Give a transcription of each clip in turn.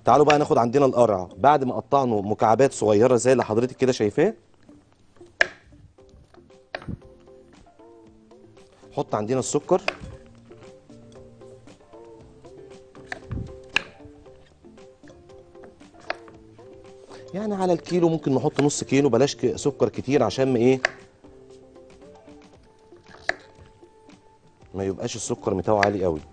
تعالوا بقى ناخد عندنا القرع بعد ما قطعنه مكعبات صغيره زي اللي حضرتك كده شايفاه حط عندنا السكر يعني على الكيلو ممكن نحط نص كيلو بلاش ك- سكر كتير عشان ما ايه ما يبقاش السكر بتاعه عالي قوي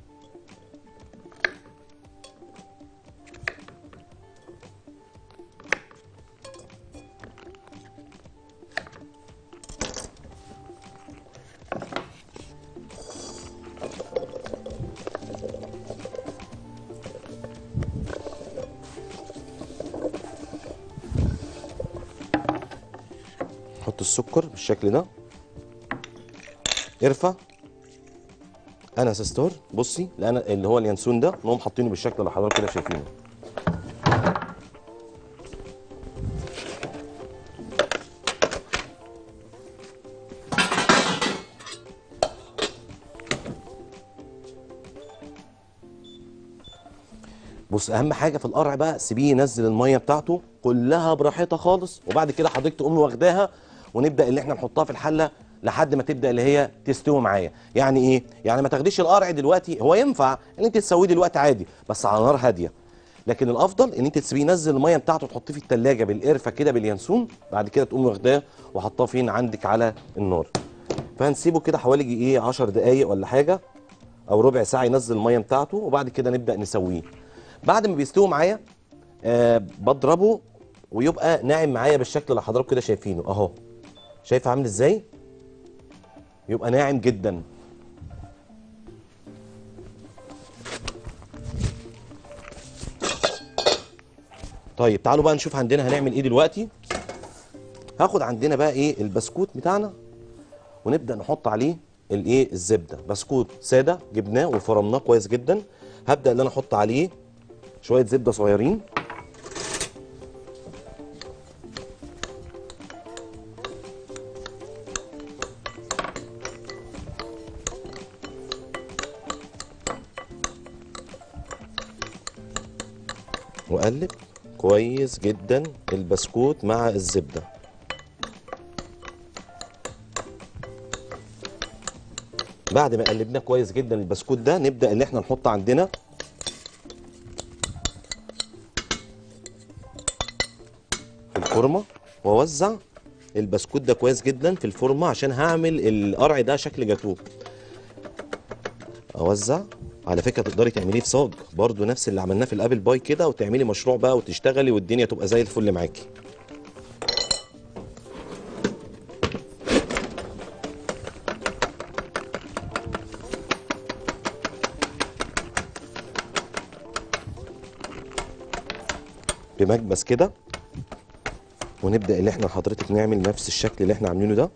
نحط السكر بالشكل ده قرفه انس ستار بصي لأنا اللي هو اليانسون ده نقوم حاطينه بالشكل اللي حضرتك كده شايفينه بص اهم حاجه في القرع بقى سيبيه ينزل الميه بتاعته كلها براحتها خالص وبعد كده حضرتك تقوم واخداها ونبدا اللي احنا نحطها في الحله لحد ما تبدا اللي هي تستوي معايا يعني ايه يعني ما تاخديش القرع دلوقتي هو ينفع ان انت تسويه دلوقتي عادي بس على نار هاديه لكن الافضل ان انت تسيبيه ينزل الميه بتاعته تحطيه في التلاجة بالقرفه كده باليانسون بعد كده تقوم واخداه وحطاه فين عندك على النار فهنسيبه كده حوالي ايه 10 دقايق ولا حاجه او ربع ساعه ينزل الميه بتاعته وبعد كده نبدا نسويه بعد ما بيستوي معايا آه بضربه ويبقى ناعم معايا بالشكل اللي حضراتكم كده شايفينه اهو شايف عامل ازاي يبقى ناعم جدا طيب تعالوا بقى نشوف عندنا هنعمل ايه دلوقتي هاخد عندنا بقى ايه البسكوت بتاعنا ونبدا نحط عليه الايه الزبده بسكوت ساده جبناه وفرمناه كويس جدا هبدا ان انا احط عليه شويه زبده صغيرين واقلب كويس جدا البسكوت مع الزبده بعد ما قلبناه كويس جدا البسكوت ده نبدا ان احنا نحط عندنا في الفورمه واوزع البسكوت ده كويس جدا في الفورمه عشان هعمل القرع ده شكل جاتوه اوزع على فكره تقدري تعمليه في صاج برضو نفس اللي عملناه في الابل باي كده وتعملي مشروع بقى وتشتغلي والدنيا تبقى زي الفل معاكي بمكبس كده ونبدا ان احنا حضرتك نعمل نفس الشكل اللي احنا عاملينه ده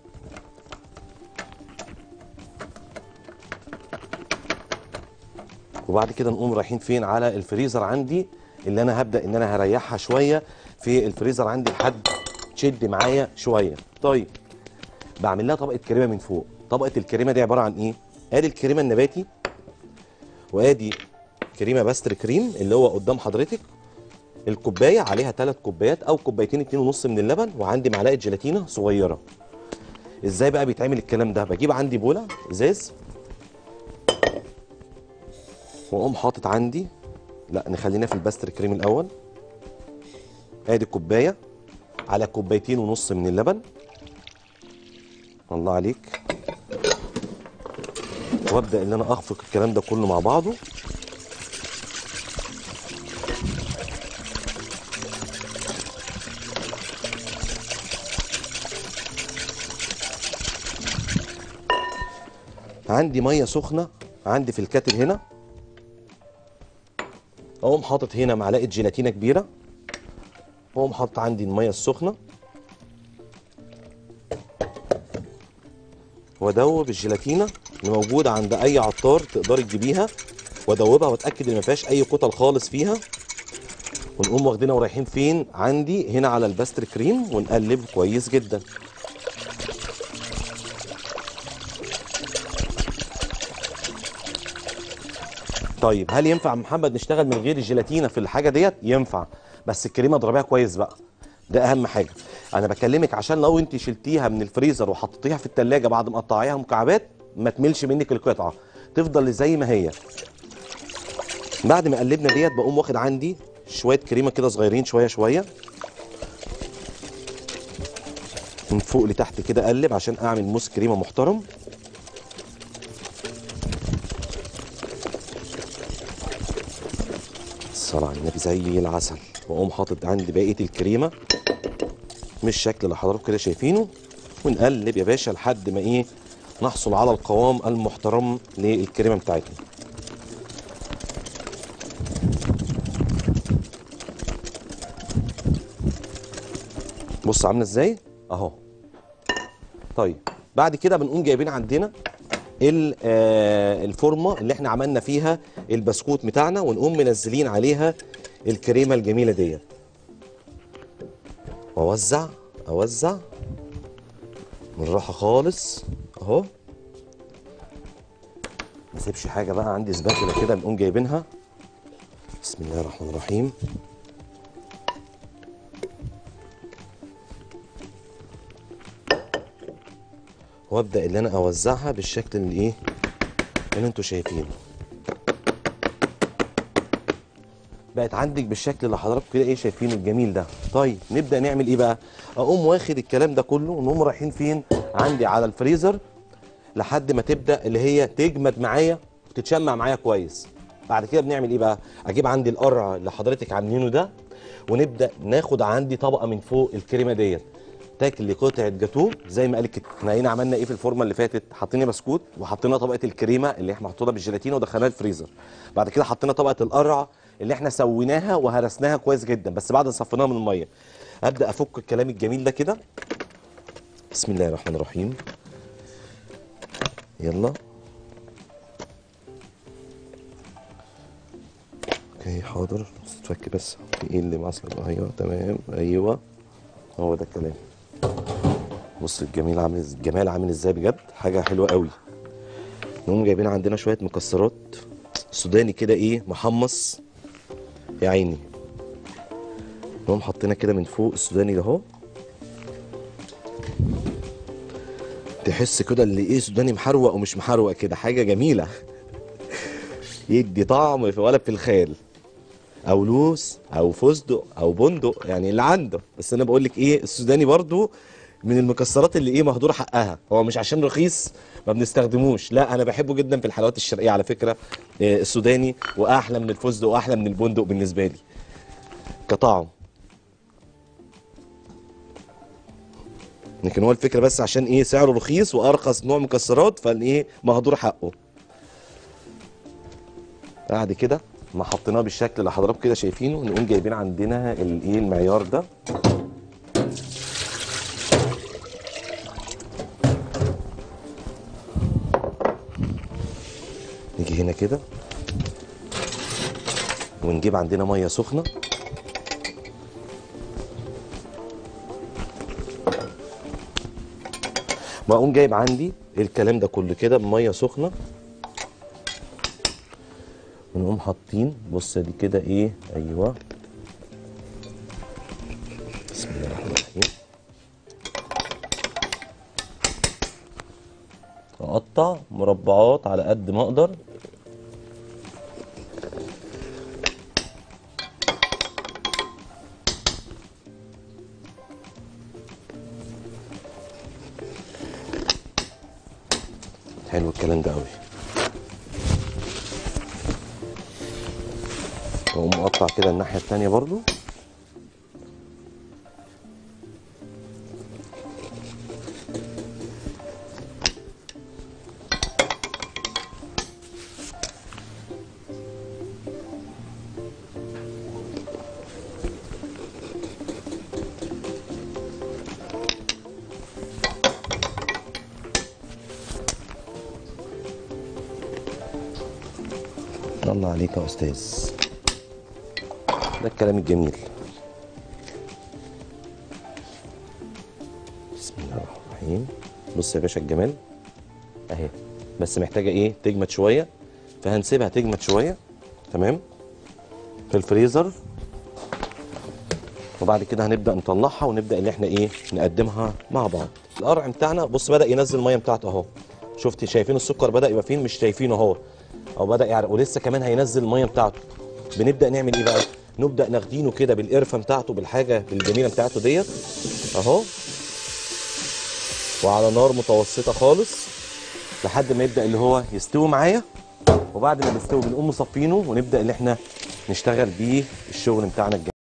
وبعد كده نقوم رايحين فين على الفريزر عندي اللي انا هبدا ان انا هريحها شويه في الفريزر عندي لحد تشد معايا شويه طيب بعمل لها طبقه كريمه من فوق طبقه الكريمه دي عباره عن ايه ادي الكريمه النباتي وادي كريمه باستر كريم اللي هو قدام حضرتك الكوبايه عليها ثلاث كوبايات او كوبايتين اتنين ونص من اللبن وعندي معلقه جيلاتينه صغيره ازاي بقى بيتعمل الكلام ده بجيب عندي بوله ازاز واقوم حاطط عندي لا نخلينا في الباستر كريم الاول ادي كوبايه على كوبايتين ونص من اللبن الله عليك وابدا ان انا اخفق الكلام ده كله مع بعضه عندي ميه سخنه عندي في الكاتل هنا اقوم حاطط هنا معلقه جيلاتينه كبيره واقوم حاطط عندي الميه السخنه وادوب الجيلاتينه اللي موجوده عند اي عطار تقدري تجيبيها وادوبها واتاكد ان ما فيهاش اي كتل خالص فيها ونقوم واخدينها ورايحين فين عندي هنا على الباستر كريم ونقلب كويس جدا طيب هل ينفع يا محمد نشتغل من غير الجيلاتينا في الحاجه ديت ينفع بس الكريمه اضربيها كويس بقى ده اهم حاجه انا بكلمك عشان لو انت شلتيها من الفريزر وحطيتيها في التلاجة بعد ما قطعيها مكعبات ما تملش منك القطعه تفضل زي ما هي بعد ما قلبنا ديت بقوم واخد عندي شويه كريمه كده صغيرين شويه شويه من فوق لتحت كده اقلب عشان اعمل موس كريمه محترم الصلاة على النبي زي العسل واقوم حاطط عندي بقيه الكريمه مش الشكل اللي حضراتكم كده شايفينه ونقلب يا باشا لحد ما ايه نحصل على القوام المحترم للكريمه بتاعتنا بص عامله ازاي اهو طيب بعد كده بنقوم جايبين عندنا ال- آه، الفورمه اللي احنا عملنا فيها البسكوت بتاعنا ونقوم منزلين عليها الكريمه الجميله ديت واوزع اوزع بالراحه خالص اهو ما اسيبش حاجه بقى عندي سباتولا كده نقوم جايبينها بسم الله الرحمن الرحيم وابدا اللي انا اوزعها بالشكل اللي ايه اللي انتوا شايفينه بقت عندك بالشكل اللي حضراتكم كده ايه شايفينه الجميل ده طيب نبدا نعمل ايه بقى اقوم واخد الكلام ده كله ونقوم رايحين فين عندي على الفريزر لحد ما تبدا اللي هي تجمد معايا وتتشمع معايا كويس بعد كده بنعمل ايه بقى اجيب عندي القرع اللي حضرتك عاملينه ده ونبدا ناخد عندي طبقه من فوق الكريمه ديت تاكلي قطعه جاتوه زي ما قالك كده احنا هنا عملنا ايه في الفورمه اللي فاتت حطينا بسكوت وحطينا طبقه الكريمه اللي احنا محطوطه بالجيلاتين ودخلناها الفريزر بعد كده حطينا طبقه القرع اللي احنا سويناها وهرسناها كويس جدا بس بعد ما صفيناها من الميه ابدا افك الكلام الجميل ده كده بسم الله الرحمن الرحيم يلا اوكي حاضر بس تفك بس في ايه اللي معصب ايوه تمام ايوه هو ده الكلام بص الجميل عامل الجمال عامل ازاي بجد حاجه حلوه قوي نقوم جايبين عندنا شويه مكسرات سوداني كده ايه محمص يا عيني نقوم حاطينها كده من فوق السوداني ده اهو تحس كده اللي ايه سوداني محروق ومش محروق كده حاجه جميله يدي طعم في ولا في الخيال او لوز او فستق او بندق يعني اللي عنده بس انا بقول لك ايه السوداني برضو من المكسرات اللي ايه مهدور حقها هو مش عشان رخيص ما بنستخدموش لا انا بحبه جدا في الحلويات الشرقيه على فكره آه، السوداني واحلى من الفستق واحلى من البندق بالنسبه لي كطعم لكن هو الفكره بس عشان ايه سعره رخيص وارخص نوع مكسرات فالايه مهدور حقه بعد كده ما حطيناه بالشكل اللي حضراتكم كده شايفينه نقوم جايبين عندنا الايه المعيار ده نيجي هنا كده ونجيب عندنا ميه سخنه بقوم جايب عندي الكلام ده كله كده بميه سخنه ونقوم حاطين بص دي كده ايه ايوه بسم الله الرحمن الرحيم اقطع مربعات على قد ما اقدر حلو الكلام ده قوي واقوم مقطع كده الناحيه التانيه برضو الله عليك يا استاذ ده الكلام الجميل بسم الله الرحمن الرحيم بص يا باشا الجمال اهي بس محتاجه ايه تجمد شويه فهنسيبها تجمد شويه تمام في الفريزر وبعد كده هنبدا نطلعها ونبدا ان احنا ايه نقدمها مع بعض القرع بتاعنا بص بدا ينزل الميه بتاعته اهو شفت شايفين السكر بدا يبقى فين مش شايفينه اهو او بدا يعرق ولسه كمان هينزل الميه بتاعته بنبدا نعمل ايه بقى نبدا ناخدينه كده بالقرفه بتاعته بالحاجه الجميله بتاعته ديت اهو وعلى نار متوسطه خالص لحد ما يبدا اللي هو يستوي معايا وبعد ما بيستوي بنقوم مصفينه ونبدا ان احنا نشتغل بيه الشغل بتاعنا الجميل